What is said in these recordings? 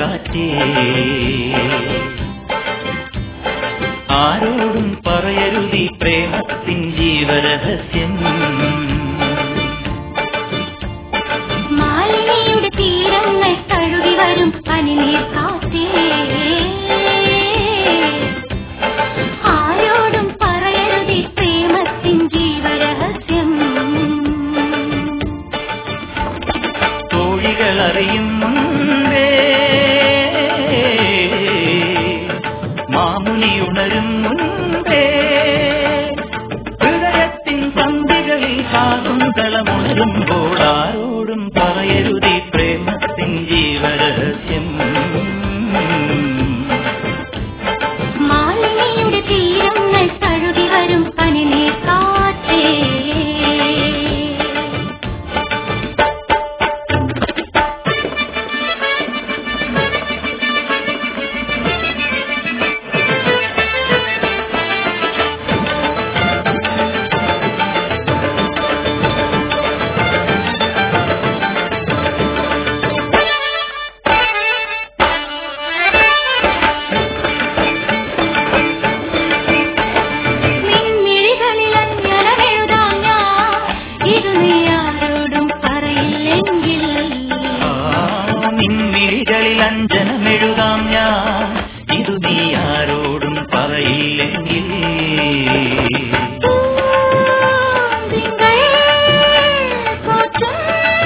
കാറ്റേ ആരോടും പറയരുതി പ്രേമത്തിൻ ജീവരഹസ്യം മാലിനിയുടെ തീരങ്ങൾ തഴുകി വരും പനിനീർ കാറ്റേ ആരോടും പറയരുതി പ്രേമത്തിൻ ജീവരഹസ്യം തോഴികൾ അറിയും മുൻപേ മാമുനി ഉണരും മുൻപേ ഹൃദയത്തിൻ സന്ധികളിൽ ശാകുന്തളമുണരുമ്പോൾ ആരോടും പറയരുതി പ്രേമത്തിൻ ജീവരഹസ്യം മാലിനിയുടെ തീരങ്ങൾ തഴുകി വരും പനിനീർ കാറ്റേ നിൻമിഴികളിൽ അഞ്ജനമെഴുതാം ഞാൻ ഇത് നീ ആരോടും പറയില്ലെങ്കിൽ ആ, നിൻമിഴികളിൽ അഞ്ജനമെഴുതാം ഞാൻ ഇതു നീ ആരോടും പറയില്ലെങ്കിൽ തിങ്കൾ കോച്ചും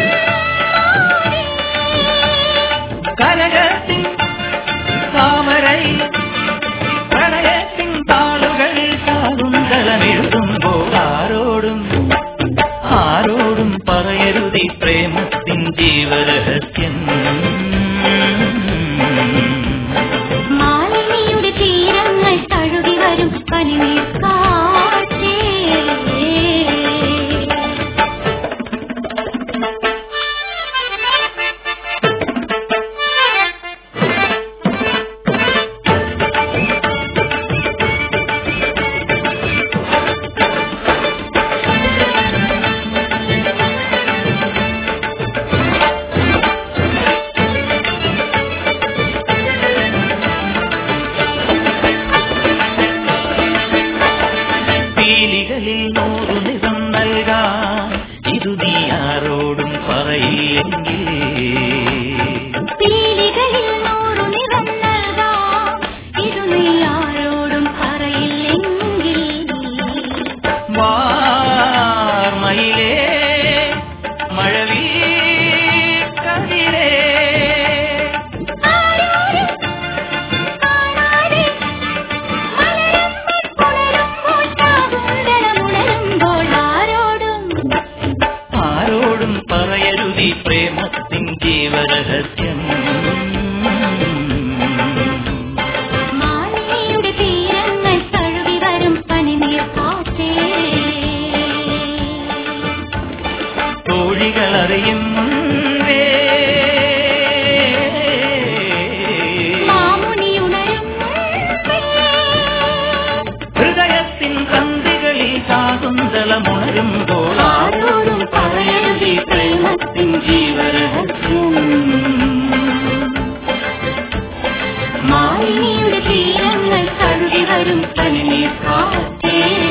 കനകത്തിൻ താമരയിൽ പ്രണയത്തിൻ താളുകളിൽ ശാകുന്തളമെഴുതുമ്പോൾ ആരോടും ആരോടും പറയരുതി പ്രേമത്തിൻ ജീവരഹസ്യം മാലിനിയുടെ തീരങ്ങൾ തഴുകി വരും പനിനീർ കാറ്റേ പീലികളിൽ നൂറു നിറം നൽകാം ഇതു നീ ആരോടും പറയില്ലെങ്കിൽ പീലികളിൽ നൂറു നിറം നൽകാം ഇതു നീ ആരോടും പറയില്ലെങ്കിൽ വാർമയിലേ മഴവീ കതിരേ ആരോരും കാണാതെ മലരമ്പുണരുമ്പോൾ ശാകുന്തളമുണരുമ്പോൾ ആരോടും ആരോടും പറയരുതി പ്രേമത്തിൻ ജീവരഹസ്യം മാലിനിയുടെ തീരങ്ങൾ തഴുകി വരും പനിനീർ കാറ്റേ തോഴികൾ അറിയും മുൻപേ മാമുനി ഉണരും മുൻപേ. ഹൃദയത്തിൻ സന്ധികളിൽ ശാകുന്തളമുണരുമ്പോൾ ആരോടും പറയരുതി പ്രേമത്തിൻ ജീവരഹസ്യം മാലിനിയുടെ തീരങ്ങൾ തഴുകി വരും പനിനീർ കാറ്റേ